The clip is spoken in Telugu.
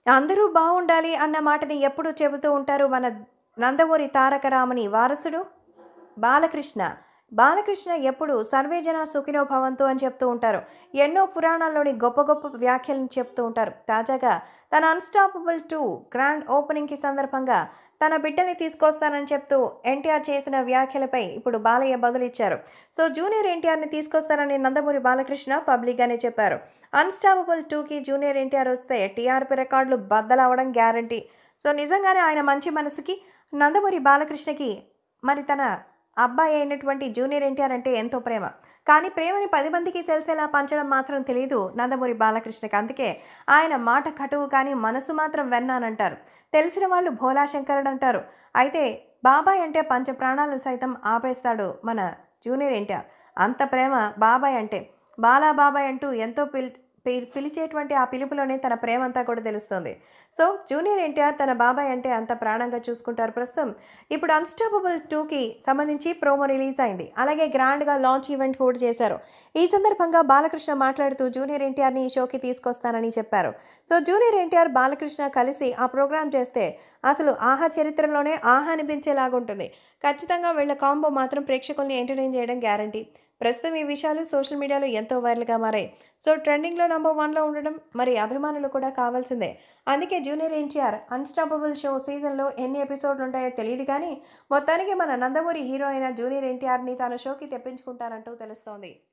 అందరూ బాగుండాలి అన్న మాటని ఎప్పుడు చెబుతూ ఉంటారు మన నందమూరి తారక రామని వారసుడు బాలకృష్ణ బాలకృష్ణ ఎప్పుడు సర్వేజన సుఖినో భవంతు అని చెప్తూ ఉంటారు ఎన్నో పురాణాల్లోని గొప్ప గొప్ప వ్యాఖ్యలను చెప్తూ ఉంటారు తాజాగా తన అన్స్టాపబుల్ టూ గ్రాండ్ ఓపెనింగ్కి సందర్భంగా తన బిడ్డని తీసుకొస్తానని చెప్తూ ఎన్టీఆర్ చేసిన వ్యాఖ్యలపై ఇప్పుడు బాలయ్య బదులిచ్చారు సో జూనియర్ ఎన్టీఆర్ని తీసుకొస్తారని నందమూరి బాలకృష్ణ పబ్లిక్గానే చెప్పారు అన్స్టాపబుల్ టూకి జూనియర్ ఎన్టీఆర్ వస్తే టీఆర్పీ రికార్డులు బద్దలవడం గ్యారంటీ సో నిజంగానే ఆయన మంచి మనసుకి నందమూరి బాలకృష్ణకి మరి తన అబ్బాయి అయినటువంటి జూనియర్ ఎన్టీఆర్ అంటే ఎంతో ప్రేమ కానీ ప్రేమని పది మందికి తెలిసేలా పంచడం మాత్రం తెలియదు నందమూరి బాలకృష్ణకి అందుకే ఆయన మాట కటువు కానీ మనసు మాత్రం వెన్నానంటారు తెలిసిన వాళ్ళు భోలాశంకరుడు అంటారు అయితే బాబాయ్ అంటే పంచ ప్రాణాలు సైతం ఆపేస్తాడు మన జూనియర్ ఎన్టీఆర్ అంత ప్రేమ బాబాయ్ అంటే బాలా బాబాయ్ అంటూ ఎంతో పిల్ పి- పిలిచేటువంటి ఆ పిలుపులోనే తన ప్రేమ అంతా కూడా తెలుస్తుంది సో జూనియర్ ఎన్టీఆర్ తన బాబాయ్ అంటే అంత ప్రాణంగా చూసుకుంటారు ప్రస్తుతం ఇప్పుడు అన్స్టాపబుల్ టూకి సంబంధించి ప్రోమో రిలీజ్ అయింది అలాగే గ్రాండ్గా లాంచ్ ఈవెంట్ కూడా చేశారు ఈ సందర్భంగా బాలకృష్ణ మాట్లాడుతూ జూనియర్ ఎన్టీఆర్ని ఈ షోకి తీసుకొస్తానని చెప్పారు సో జూనియర్ ఎన్టీఆర్ బాలకృష్ణ కలిసి ఆ ప్రోగ్రాం చేస్తే అసలు ఆహా చరిత్రలోనే ఆహా అనిపించేలాగుంటుంది ఖచ్చితంగా వీళ్ళ కాంబో మాత్రం ప్రేక్షకుల్ని ఎంటర్టైన్ చేయడం గ్యారంటీ ప్రస్తుతం ఈ విషయాలు సోషల్ మీడియాలో ఎంతో వైరల్గా మారాయి సో ట్రెండింగ్లో నంబర్ వన్లో ఉండడం మరి అభిమానులు కూడా కావాల్సిందే అందుకే జూనియర్ ఎన్టీఆర్ అన్స్టాపబుల్ షో సీజన్లో ఎన్ని ఎపిసోడ్లు ఉంటాయో తెలియదు కానీ మొత్తానికి మన నందమూరి హీరో అయిన జూనియర్ ఎన్టీఆర్ని తన షోకి తెప్పించుకుంటారంటూ తెలుస్తోంది